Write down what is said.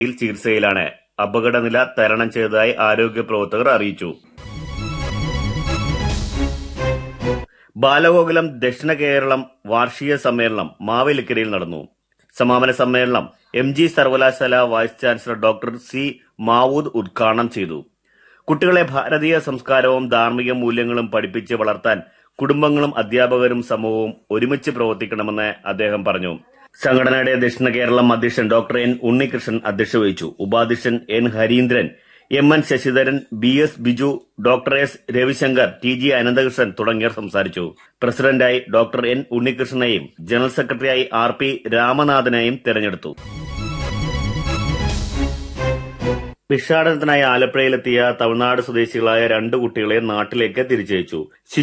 ചികിത്സയിലാണ് അപകടനില തരണം ചെയ്തതായി ആരോഗ്യ പ്രവർത്തകർ അറിയിച്ചു ബാലഗോകുലം ദക്ഷിണ കേരളം വാർഷിക സമ്മേളനം മാവേലിക്കരയിൽ നടന്നു സമാപന സമ്മേളനം എം ജി സർവകലാശാല vice chancellor doctor C Mavood ഉദ്ഘാടനം ചെയ്തു കുട്ടികളെ ഭാരതീയ സംസ്കാരവും ധാർമ്മിക മൂല്യങ്ങളും പഠിപ്പിച്ച് വളർത്താൻ കുടുംബങ്ങളും അധ്യാപകരും സമൂഹവും ഒരുമിച്ച് പ്രവർത്തിക്കണമെന്ന് അദ്ദേഹം പറഞ്ഞു സംഘടനയുടെ ദക്ഷിണ കേരളം അധ്യക്ഷൻ ഡോക്ടർ എൻ ഉണ്ണികൃഷ്ണൻ അധ്യക്ഷത വഹിച്ചു ഉപാധ്യക്ഷൻ N Hareendran M N Sasidharan B S Biju doctor S Ravishankar T G Ananthakrishnan തുടങ്ങിയവർ സംസാരിച്ചു പ്രസിഡന്റായി ഡോക്ടർ എൻ ഉണ്ണികൃഷ്ണനെയും ജനറൽ സെക്രട്ടറിയായി ആർ പി രാമനാഥനെയും തെരഞ്ഞെടുത്തു ഭിക്ഷാടനത്തിനായി ആലപ്പുഴയിലെത്തിയ തമിഴ്നാട് സ്വദേശികളായ രണ്ട് കുട്ടികളെ നാട്ടിലേക്ക് തിരിച്ചയച്ചു